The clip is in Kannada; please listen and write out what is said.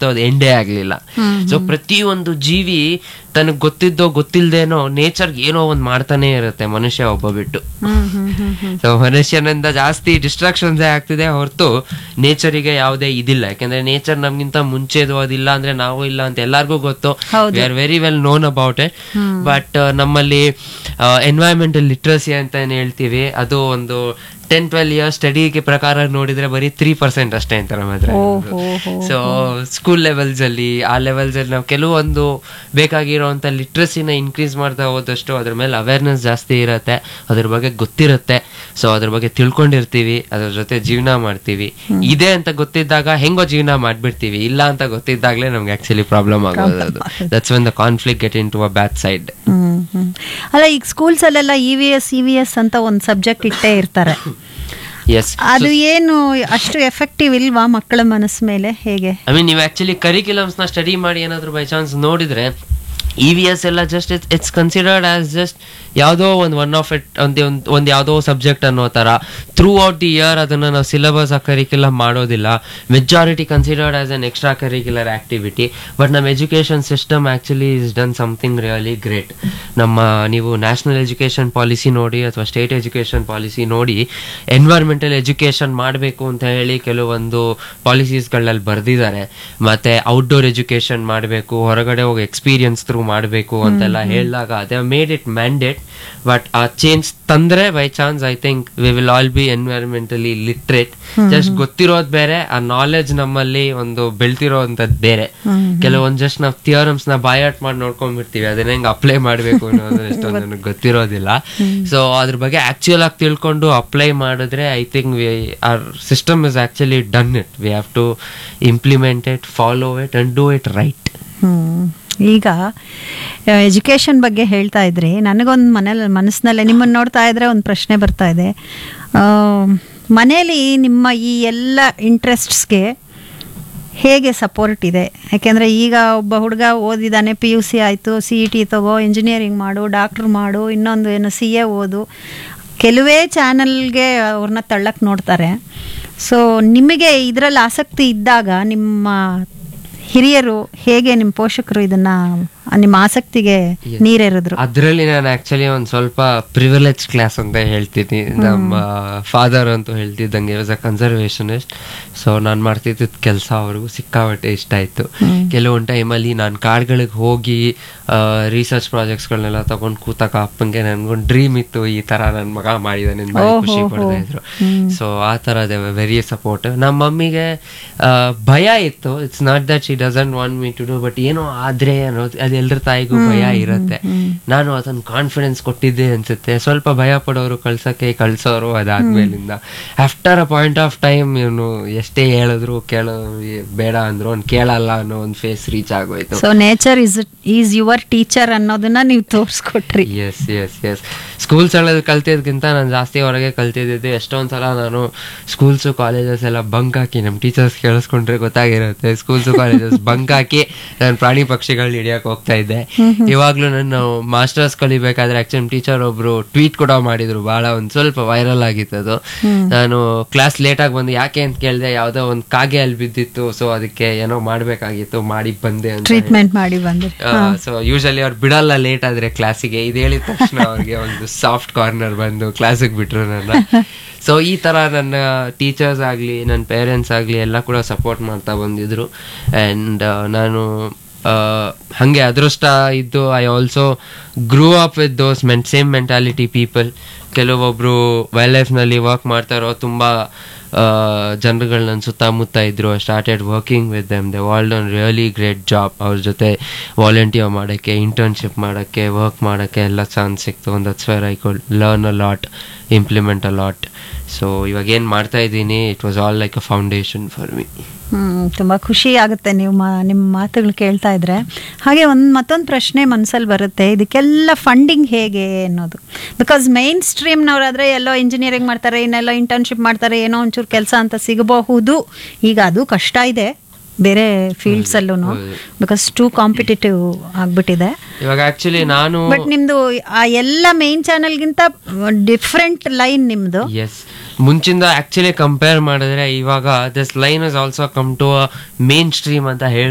ಯಾವತ್ತೂ ಅದು ಎಂಡೇ ಆಗ್ಲಿಲ್ಲ ಸೊ ಪ್ರತಿಯೊಂದು ಜೀವಿ ತನಗ್ ಗೊತ್ತಿದ್ದೋ ಗೊತ್ತಿಲ್ದೇನೋ ನೇಚರ್ಗೆ ಏನೋ ಒಂದ್ ಮಾಡ್ತಾನೆ ಇರುತ್ತೆ ಮನುಷ್ಯ ಒಬ್ಬ ಬಿಟ್ಟು ಹ್ಮ್ ಹ್ಮ್ ಹ್ಮ್ ಹ್ಮ್ ಸೊ ಮನುಷ್ಯನಿಂದ ಜಾಸ್ತಿ ಡಿಸ್ಟ್ರಾಕ್ಷನ್ಸ್ ಆಗ್ತಿದೆ ಹೊರತು ನೇಚರಿಗೆ ಯಾವುದೇ ಇದಿಲ್ಲ ಯಾಕಂದ್ರೆ ನೇಚರ್ ನಮ್ಗಿಂತ ಮುಂಚೆದು ಅದಿಲ್ಲ ಅಂದ್ರೆ ನಾವು ಇಲ್ಲ ಅಂತ ಎಲ್ಲಾರ್ಗೂ ಗೊತ್ತು ಹೌದು. We are very well known about it but ನಮ್ಮಲ್ಲಿ ಎನ್ವೈರನ್ಮೆಂಟಲ್ ಲಿಟ್ರಸಿ ಅಂತ ಏನ್ ಹೇಳ್ತೀವಿ ಅದು ಒಂದು ಟೆನ್ ಟ್ವೆಲ್ ಇಯರ್ಸ್ ಸ್ಟಡಿಗೆ ಪ್ರಕಾರ ನೋಡಿದ್ರೆ ಬರೀ ತ್ರೀ ಪರ್ಸೆಂಟ್ ಅಷ್ಟೇ ಅಂತ ನಮ್ಮ ಹತ್ರ ಓಹೋ, ಹೋ, ಸೊ ಸ್ಕೂಲ್ ಲೆವೆಲ್ಸ್ ಅಲ್ಲಿ ಆ ಲೆವೆಲ್ಸ್ ಅಲ್ಲಿ ನಾವು ಕೆಲವೊಂದು ಬೇಕಾಗಿರೋಂಥ ಲಿಟ್ರಸಿನ ಇನ್ಕ್ರೀಸ್ ಮಾಡ್ತಾ ಹೋದಷ್ಟು ಅದ್ರ ಮೇಲೆ ಅವೇರ್ನೆಸ್ ಜಾಸ್ತಿ ಇರುತ್ತೆ ಅದ್ರ ಬಗ್ಗೆ ಗೊತ್ತಿರುತ್ತೆ ಸೊ ಅದ್ರ ಬಗ್ಗೆ ತಿಳ್ಕೊಂಡಿರ್ತೀವಿ ಅದ್ರ ಜೊತೆ ಜೀವನ ಮಾಡ್ತೀವಿ ಇದೆ ಅಂತ ಗೊತ್ತಿದ್ದಾಗ ಹೆಂಗೋ ಜೀವನ ಮಾಡ್ಬಿಡ್ತೀವಿ ಇಲ್ಲ ಅಂತ ಗೊತ್ತಿದ್ದಾಗಲೇ ನಮ್ಗೆ ಆಕ್ಚುಲಿ ಪ್ರಾಬ್ಲಮ್ ಆಗೋದು ಅದು that's when the conflict get into a bad side hmm hmm ಅಲ್ಲ ಈಗ ಸ್ಕೂಲ್ಸ್ ಅಲ್ಲೆಲ್ಲ E V S E V S ಅಂತ ಒಂದು ಸಬ್ಜೆಕ್ಟ್ ಇಟ್ಟೇ ಇರ್ತಾರೆ ಎಸ್ ಅದು ಏನು ಅಷ್ಟು ಎಫೆಕ್ಟಿವ್ ಇಲ್ವಾ ಮಕ್ಕಳ ಮನಸ್ಸು ಮೇಲೆ ಹೇಗೆ ಐ ಮೀನ್ ನೀವು ಆಕ್ಚುಲಿ ಕರಿಕ್ಯುಲಮ್ಸ್ ನ ಸ್ಟಡಿ ಮಾಡಿ ಏನಾದ್ರು ಬೈ ಚಾನ್ಸ್ ನೋಡಿದ್ರೆ ಇ ವಿ ಎಸ್ ಎಲ್ಲ just it's it's considered as just ಯಾವುದೋ ಒಂದು ಒನ್ ಆಫ್ ಇಟ್ ಒಂದು ಒಂದು ಯಾವುದೋ ಸಬ್ಜೆಕ್ಟ್ ಅನ್ನೋ ಥರ ಥ್ರೂ ಔಟ್ ದಿ ಇಯರ್ ಅದನ್ನು ನಾವು ಸಿಲೆಬಸ್ ಆ ಕರಿಕ್ಯುಲಮ್ ಮಾಡೋದಿಲ್ಲ majority considered as an extra curricular activity but ನಮ್ಮ education system actually is done something really great ನಮ್ಮ ನೀವು ನ್ಯಾಷನಲ್ ಎಜುಕೇಷನ್ ಪಾಲಿಸಿ ನೋಡಿ ಅಥವಾ ಸ್ಟೇಟ್ ಎಜುಕೇಷನ್ ಪಾಲಿಸಿ ನೋಡಿ ಎನ್ವೈರ್ಮೆಂಟಲ್ ಎಜುಕೇಷನ್ ಮಾಡಬೇಕು ಅಂತ ಹೇಳಿ ಕೆಲವೊಂದು ಪಾಲಿಸೀಸ್ಗಳಲ್ಲಿ ಬರೆದಿದ್ದಾರೆ ಮತ್ತೆ ಔಟ್ಡೋರ್ ಎಜುಕೇಷನ್ ಮಾಡಬೇಕು ಹೊರಗಡೆ ಹೋಗಿ ಎಕ್ಸ್ಪೀರಿಯನ್ಸ್ ಥ್ರೂ ಮಾಡಬೇಕು ಅಂತೆಲ್ಲ ಹೇಳಿದಾಗ they made it mandate but ಆ ಚೇಂಜ್ ತಂದ್ರೆ by chance I think we will all be environmentally literate just ಗೊತ್ತಿರೋದು ಬೇರೆ ಆ ನಾಲೆಜ್ ನಮ್ಮಲ್ಲಿ ಒಂದು ಬೆಳ್ತಿರೋಂಥದ್ದು ಬೇರೆ ಕೆಲವೊಂದು ಜಸ್ಟ್ ನಾವು ಥಿಯರಮ್ಸ್ ನ ಬಾಯಾಟ್ ಮಾಡಿ ನೋಡ್ಕೊಂಡ್ಬಿಡ್ತೀವಿ ಅದನ್ನ ಹೆಂಗ್ ಅಪ್ಲೈ ಮಾಡಬೇಕು ಅನ್ನೋದು ಎಷ್ಟೊಂದು ನನಗೆ ಗೊತ್ತಿರೋದಿಲ್ಲ ಸೊ ಅದ್ರ ಬಗ್ಗೆ ಆಕ್ಚುಯಲ್ ಆಗಿ ತಿಳ್ಕೊಂಡು ಅಪ್ಲೈ ಮಾಡಿದ್ರೆ I think we are system is actually done it we have to implement it follow it and do it right hmm. ಈಗ ಎಜುಕೇಷನ್ ಬಗ್ಗೆ ಹೇಳ್ತಾ ಇದ್ರಿ ನನಗೊಂದು ಮನೇಲಿ ಮನಸ್ಸಿನಲ್ಲೇ ನಿಮ್ಮನ್ನು ನೋಡ್ತಾ ಇದ್ರೆ ಒಂದು ಪ್ರಶ್ನೆ ಬರ್ತಾ ಇದೆ ಆ, ಮನೇಲಿ ನಿಮ್ಮ ಈ ಎಲ್ಲ ಇಂಟ್ರೆಸ್ಟ್ಸ್ಗೆ ಹೇಗೆ ಸಪೋರ್ಟ್ ಇದೆ ಯಾಕೆಂದರೆ ಈಗ ಒಬ್ಬ ಹುಡುಗ ಓದಿದ್ದಾನೆ ಪಿ ಯು ಸಿ ಆಯಿತು ಸಿ ಇ ಟಿ ತಗೋ ಇಂಜಿನಿಯರಿಂಗ್ ಮಾಡು ಡಾಕ್ಟ್ರ್ ಮಾಡು ಇನ್ನೊಂದು ಏನು ಸಿ ಎ ಓದು ಕೆಲವೇ ಚಾನಲ್ಗೆ ಅವ್ರನ್ನ ತಳ್ಳಕ್ಕೆ ನೋಡ್ತಾರೆ ಸೊ ನಿಮಗೆ ಇದರಲ್ಲಿ ಆಸಕ್ತಿ ಇದ್ದಾಗ ನಿಮ್ಮ ಹಿರಿಯರು ಹೇಗೆ ನಿಮ್ಮ ಪೋಷಕರು ಇದನ್ನ ನಿಮ್ಮ ಆಸಕ್ತಿಗೆ ನೀರೆರೆದ್ರು ಅದರಲ್ಲಿ ನಾನು ಆಕ್ಚುಲಿ ಒಂದು ಸ್ವಲ್ಪ ಪ್ರಿವಿಲೇಜ್ ಕ್ಲಾಸ್ ಅಂತ ಹೇಳ್ತೀನಿ ನಮ್ಮ ಫಾದರ್ ಅಂತೂ ಹೇಳ್ತಿದ್ದಂಗೆ ವಾಸ್ ಅ ಕನ್ಸರ್ವೇಷನಿಸ್ಟ್ ಸೊ ನಾನು ಮಾಡ್ತಿದ್ದ ಕೆಲಸ ಅವ್ರಿಗೂ ಸಿಕ್ಕಾಪಟ್ಟೆ ಇಷ್ಟ ಆಯ್ತು ಕೆಲವೊಂದು ಟೈಮಲ್ಲಿ ನಾನು ಕಾಡ್ಗಳಿಗೆ ಹೋಗಿ ರಿಸರ್ಚ್ ಪ್ರಾಜೆಕ್ಟ್ಸ್ಗಳನ್ನೆಲ್ಲ ತಗೊಂಡು ಕೂತಾಗ ಅಪ್ಪಂಗೆ ನನ್ಗೊಂದು ಡ್ರೀಮ್ ಇತ್ತು ಈ ತರ ನನ್ನ ಮಗ ಮಾಡಿದಾನೆ ಅಂತ ಭಾರಿ ಖುಷಿ ಪಡ್ತಾ ಇದ್ರು ಸೊ ಆ ಥರ ದೇ ವೆರಿ ಸಪೋರ್ಟ್ ನಮ್ಮ ಮಮ್ಮಿಗೆ ಆ, ಭಯ ಇತ್ತು it's not that she doesn't want me to do but ಏನೋ ಆದ್ರೆ ಅನ್ನೋದು ಅದು ಎಲ್ಲರ ತಾಯಿಗೂ ಭಯ ಇರುತ್ತೆ ನಾನು ಅದನ್ನ ಕಾನ್ಫಿಡೆನ್ಸ್ ಕೊಟ್ಟಿದ್ದೆ ಅನ್ಸುತ್ತೆ ಸ್ವಲ್ಪ ಭಯ ಪಡೋರು ಕಳ್ಸಕ್ಕೆ ಕಳ್ಸೋರು ಅದಾದ್ಮೇಲಿಂದ after a point of time ಇವನು ಎಷ್ಟೇ ಹೇಳಿದ್ರು ಕೇಳೋ ಬೇಡ ಅಂದ್ರು ಅವ್ನು ಕೇಳಲ್ಲ ಅನ್ನೋ ಒಂದು ಫೇಸ್ ರೀಚ್ ಆಗೋಯ್ತು so nature is is your teacher ಅನ್ನೋದನ್ನ ನೀವು ತೋರಿಸ್ಕೊಟ್ರಿ ಎಸ್ ಎಸ್ ಎಸ್ ಸ್ಕೂಲ್ಸ್ ಅಲ್ಲಿ ಕಲ್ತಿದ್ಕಿಂತ ನಾನು ಜಾಸ್ತಿ ಹೊರಗೆ ಕಲ್ತಿದ್ದಿದ್ದು ಎಷ್ಟೊಂದ್ ಸಲ ನಾನು ಸ್ಕೂಲ್ಸು ಕಾಲೇಜಸ್ ಎಲ್ಲ ಬಂಕ್ ಹಾಕಿ ನಮ್ಮ ಟೀಚರ್ಸ್ ಕೇಳಿಸ್ಕೊಂಡ್ರೆ ಗೊತ್ತಾಗಿರುತ್ತೆ ಸ್ಕೂಲ್ಸು ಕಾಲೇಜಸ್ ಬಂಕ್ ಹಾಕಿ ನಾನು ಪ್ರಾಣಿ ಪಕ್ಷಿಗಳನ್ನ ಹಿಡಿಯಕ್ಕೆ ಹೋಗ್ತಾ ಇದ್ದೆ ಇವಾಗ್ಲೂ ನಾನು ಮಾಸ್ಟರ್ಸ್ ಕಲಿಬೇಕಾದ್ರೆ ಆಕ್ಚುಲಿ ಟೀಚರ್ ಒಬ್ರು ಟ್ವೀಟ್ ಕೂಡ ಮಾಡಿದ್ರು ಬಹಳ ಒಂದ್ ಸ್ವಲ್ಪ ವೈರಲ್ ಆಗಿತ್ತು ಅದು ನಾನು ಕ್ಲಾಸ್ ಲೇಟ್ ಆಗಿ ಬಂದು ಯಾಕೆ ಅಂತ ಕೇಳಿದೆ ಯಾವ್ದೋ ಒಂದು ಕಾಗೆ ಅಲ್ಲಿ ಬಿದ್ದಿತ್ತು ಸೊ ಅದಕ್ಕೆ ಏನೋ ಮಾಡ್ಬೇಕಾಗಿತ್ತು ಮಾಡಿ ಬಂದೆ ಅಂತ ಟ್ರೀಟ್ಮೆಂಟ್ ಮಾಡಿ ಬಂದ್ರಿ ಸೊ ಯೂಶಲಿ ಅವ್ರು ಬಿಡಲ್ಲ ಲೇಟ್ ಆದ್ರೆ ಕ್ಲಾಸಿಗೆ ಇದು ಹೇಳಿದ ತಕ್ಷಣ ಅವ್ರಿಗೆ ಒಂದು ಸಾಫ್ಟ್ ಕಾರ್ನರ್ ಬಂದು ಕ್ಲಾಸಿಗೆ ಬಿಟ್ರು ನನ್ನ ಸೊ ಈ ತರ ನನ್ನ ಟೀಚರ್ಸ್ ಆಗ್ಲಿ ನನ್ನ ಪೇರೆಂಟ್ಸ್ ಆಗ್ಲಿ ಎಲ್ಲ ಕೂಡ ಸಪೋರ್ಟ್ ಮಾಡ್ತಾ ಬಂದಿದ್ರು ಅಂಡ್ ನಾನು ಆ, ಹಂಗೆ ಅದೃಷ್ಟ ಇದ್ದು I also grew up with those men same mentality people ಕೆಲವೊಬ್ರು ವೈಲ್ಡ್ ಲೈಫ್ನಲ್ಲಿ ವರ್ಕ್ ಮಾಡ್ತಾರೋ ತುಂಬಾ ಜನರುಗಳು ನನ್ನ ಸುತ್ತಮುತ್ತ ಇದ್ರು started working with them they would on really great job ಅವ್ರ ಜೊತೆ ವಾಲಂಟಿಯರ್ ಮಾಡೋಕ್ಕೆ ಇಂಟರ್ನ್ಶಿಪ್ ಮಾಡೋಕ್ಕೆ ವರ್ಕ್ ಮಾಡೋಕ್ಕೆ ಎಲ್ಲ ಚಾನ್ಸ್ ಸಿಕ್ತು ಒಂದು that's where I could learn a lot implement a lot so ಇವಾಗ ಏನು ಮಾಡ್ತಾ ಇದ್ದೀನಿ it was all like a foundation for me hmm ತುಂಬಾ ಖುಷಿ ಆಗುತ್ತೆ ನೀವು ಮಾ ನಿಮ್ಮ ಮಾತುಗಳು ಕೇಳ್ತಾ ಇದ್ರೆ ಹಾಗೆ ಒಂದು ಮತ್ತೊಂದು ಪ್ರಶ್ನೆ ಮನಸ್ಸಲ್ಲಿ ಬರುತ್ತೆ ಇದಕ್ಕೆಲ್ಲ ಫಂಡಿಂಗ್ ಹೇಗೆ ಅನ್ನೋದು ಬಿಕಾಸ್ ಮೈನ್ ಸ್ಟ್ರೀಮ್ನವರಾದ್ರೆ ಎಲ್ಲೋ ಇಂಜಿನಿಯರಿಂಗ್ ಮಾಡ್ತಾರೆ ಇನ್ನೆಲ್ಲೋ ಇಂಟರ್ನ್ಶಿಪ್ ಮಾಡ್ತಾರೆ ಏನೋ ಒಂಚೂರು ಕೆಲಸ ಅಂತ ಸಿಗಬಹುದು ಈಗ ಅದು ಕಷ್ಟ ಇದೆ ಬೇರೆ ಫೀಲ್ಡ್ಸ್ ಅಲ್ಲೂ ಬಿಕಾಸ್ ಟೂ ಕಾಂಪಿಟೇಟಿವ್ ಆಗ್ಬಿಟ್ಟಿದೆ ಇವಾಗ ಆಕ್ಚುಲಿ ನಾನು ಬಟ್ ನಿಮ್ದು ಆ ಎಲ್ಲ ಮೈನ್ ಚಾನೆಲ್ಗಿಂತ ಡಿಫ್ರೆಂಟ್ ಲೈನ್ ನಿಮ್ದು ಎಸ್ ಮುಂಚಿಂದ ಆಕ್ಚುಲಿ ಕಂಪೇರ್ ಮಾಡಿದ್ರೆ ಇವಾಗ this line is also come to mainstream ಅಂತ ಹೇಳಿ